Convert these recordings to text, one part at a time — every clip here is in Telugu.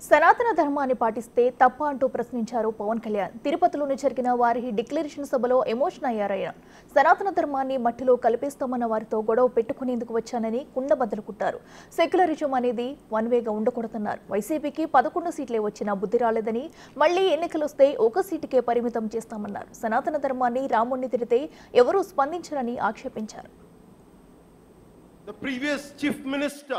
సనాతన ధర్మాన్ని పాటిస్తే తప్ప అంటూ ప్రశ్నించారు పవన్ కళ్యాణ్ తిరుపతిలోని జరిగిన వారి డిక్లరేషన్ సభలో ఎమోషన్ అయ్యారాయన సనాతన ధర్మాన్ని మట్టిలో కలిపేస్తామన్న వారితో గొడవ పెట్టుకునేందుకు వచ్చానని కుండబద్దలుకుట్టారు సెక్యులరిజం అనేది వన్ వేగా ఉండకూడదన్నారు వైసీపీకి పదకొండు సీట్లే వచ్చినా బుద్ధి రాలేదని మళ్లీ ఎన్నికలొస్తే ఒక సీటుకే పరిమితం చేస్తామన్నారు సనాతన ధర్మాన్ని రాముణ్ణి తిరితే ఎవరూ స్పందించరని ఆక్షేపించారు The previous chief minister,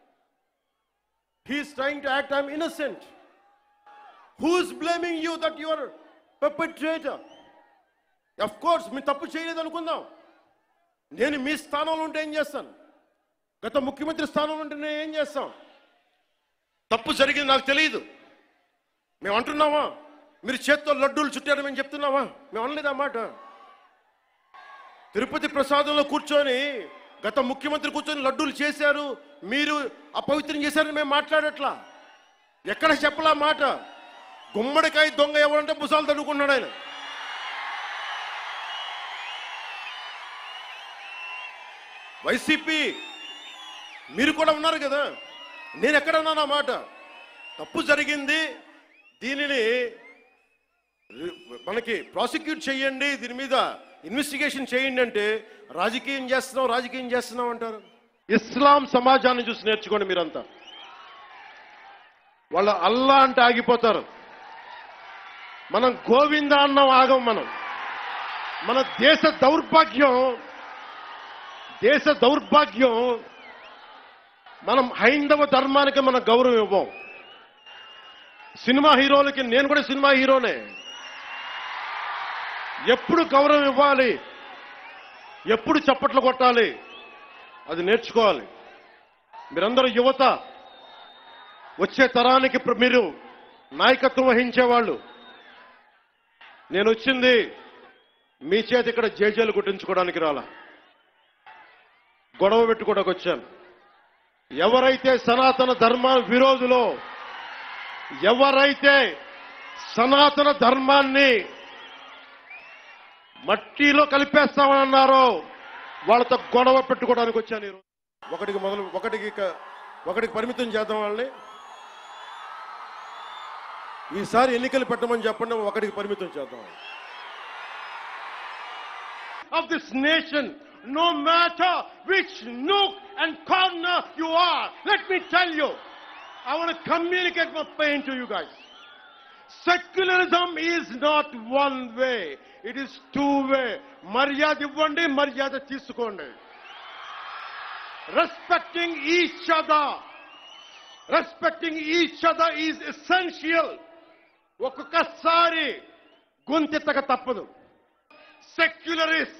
he is trying to act, I'm innocent. Who is blaming you that you are perpetrator? Of course, మీ తప్పు చేయలేదు అనుకుందాం నేను మీ స్థానంలో ఉంటే ఏం చేస్తాను గత ముఖ్యమంత్రి స్థానంలో ఉంటే నేను ఏం చేస్తాం తప్పు జరిగింది నాకు తెలియదు మేము అంటున్నామా మీరు చేత్తో లడ్డూలు చుట్టారు మేము చెప్తున్నామా మేము అనలేదు ఆ మాట తిరుపతి ప్రసాదంలో కూర్చొని గత ముఖ్యమంత్రి కూర్చొని లడ్డూలు చేశారు మీరు అపవిత్రం చేశారని మేము మాట్లాడట్లా ఎక్కడ చెప్పలా మాట గుమ్మడికాయ దొంగ ఎవరంటే భుజాలు తడుకున్నాడు ఆయన వైసీపీ మీరు కూడా ఉన్నారు కదా నేను ఎక్కడన్నాను ఆ మాట తప్పు జరిగింది దీనిని మనకి ప్రాసిక్యూట్ చేయండి దీని మీద ఇన్వెస్టిగేషన్ చేయండి అంటే రాజకీయం చేస్తున్నాం రాజకీయం చేస్తున్నాం అంటారు ఇస్లాం సమాజాన్ని చూసి నేర్చుకోండి మీరంతా వాళ్ళ అల్లా అంటే ఆగిపోతారు మనం గోవింద అన్నం ఆగం మనం మన దేశ దౌర్భాగ్యం దేశ దౌర్భాగ్యం మనం హైందవ ధర్మానికి మన గౌరవం ఇవ్వం సినిమా హీరోలకి నేను కూడా సినిమా హీరోనే ఎప్పుడు గౌరవం ఇవ్వాలి ఎప్పుడు చప్పట్లు కొట్టాలి అది నేర్చుకోవాలి మీరందరూ యువత వచ్చే తరానికి ప్ర- మీరు నాయకత్వం వహించేవాళ్ళు నేను వచ్చింది మీ చేతి ఇక్కడ జేజేలు కొట్టించుకోవడానికి రాలా గొడవ పెట్టుకోవడానికి వచ్చాను ఎవరైతే సనాతన ధర్మ విరోధులో ఎవరైతే సనాతన ధర్మాన్ని మట్టిలో కలిపేస్తామని అన్నారో వాళ్ళతో గొడవ పెట్టుకోవడానికి వచ్చాను ఈరోజు ఒకటికి మొదలు ఒకటికి క- ఒకటికి పరిమితం చేద్దాం వాళ్ళని ఈసారి ఎన్నికలు పెట్టమని చెప్పండి ఒకటికి పరిమితం చేద్దాం of this nation, no matter which nook and corner you are. Let me tell you, I want to communicate my pain to you guys. Secularism is not one way, it is two way. మర్యాద ఇవ్వండి మర్యాద తీసుకోండి respecting each other respecting each other is essential ఒక్కొక్కసారి గొంతెత్తక తప్పదు secularists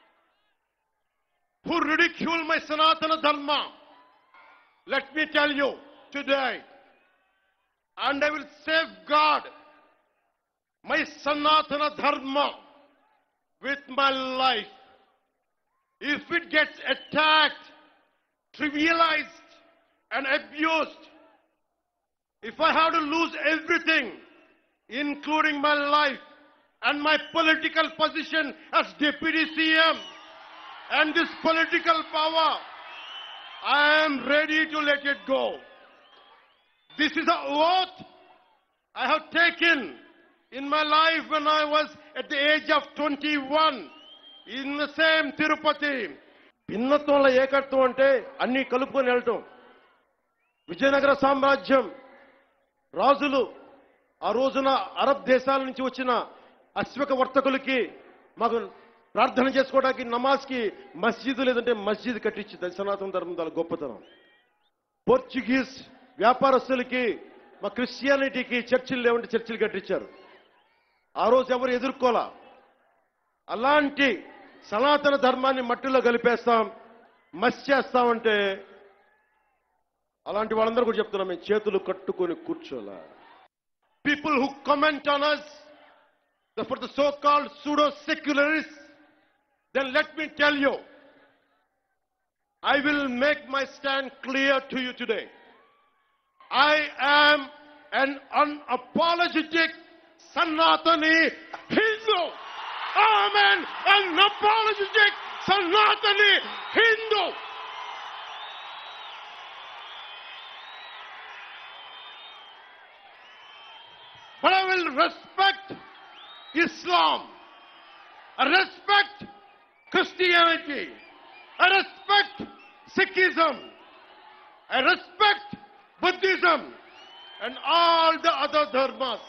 who ridicule my Sanatana Dharma. Let me tell you today, and I will safeguard my Sanatana Dharma with my life. If it gets attacked, trivialized, and abused, if I have to lose everything, including my life and my political position as deputy CM and this political power, I am ready to let it go. This is a oath I have taken in my life when I was at the age of 21 in the same Tirupati. భిన్నత్వంలో ఏకత్వం అంటే అన్ని కలుపుకొని వెళ్ళటం విజయనగర సామ్రాజ్యం రాజులు ఆ రోజున అరబ్ దేశాల నుంచి వచ్చిన అశ్వక వర్తకులకి మాకు ప్రార్థన చేసుకోవడానికి నమాజ్కి మస్జిద్ లేదంటే మస్జిద్ కట్టించింది అది సనాతన ధర్మం దాని గొప్పతనం పోర్చుగీస్ వ్యాపారస్తులకి మా క్రిస్టియానిటీకి చర్చిలు లేవంటే చర్చిలు కట్టించారు ఆ రోజు ఎవరు ఎదుర్కోలా అలాంటి సనాతన ధర్మాన్ని మట్టిలో కలిపేస్తాం మస్ చేస్తామంటే అలాంటి వాళ్ళందరూ కూడా చెప్తున్నాం మేము చేతులు కట్టుకొని కూర్చోలా people who comment on us the- for the so-called pseudo-secularists, then let me tell you, I will make my stand clear to you today. I am an unapologetic Sanatani Hindu. I am an unapologetic Sanatani Hindu. but I will respect Islam. I respect Christianity. I respect Sikhism. I respect Buddhism and all the other dharmas.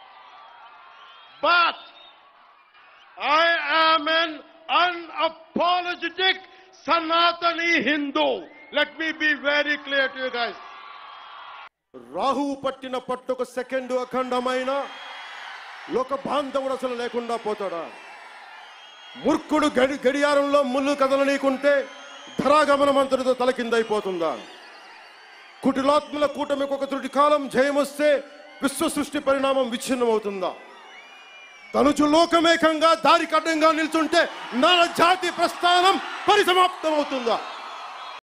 But I am an unapologetic Sanatani Hindu. Let me be very clear to you guys. రాహువు పట్టిన పట్టుకు సెకండ్ అఖండమైన లోక బాంధవుడు అసలు లేకుండా పోతాడా మూర్ఖుడు గడి గడియారంలో ముళ్ళు కదలనీకుంటే ధరాగమనం అంతటితో తలకిందైపోతుందా కుటిలాత్మల కూటమికి ఒక త్రుటి కాలం జయమొస్తే విశ్వ సృష్టి పరిణామం విచ్ఛిన్నమవుతుందా తనుచు లోకమేకంగా దారి కడ్డంగా నిల్చుంటే నర జాతి ప్రస్థానం పరిసమాప్తమవుతుందా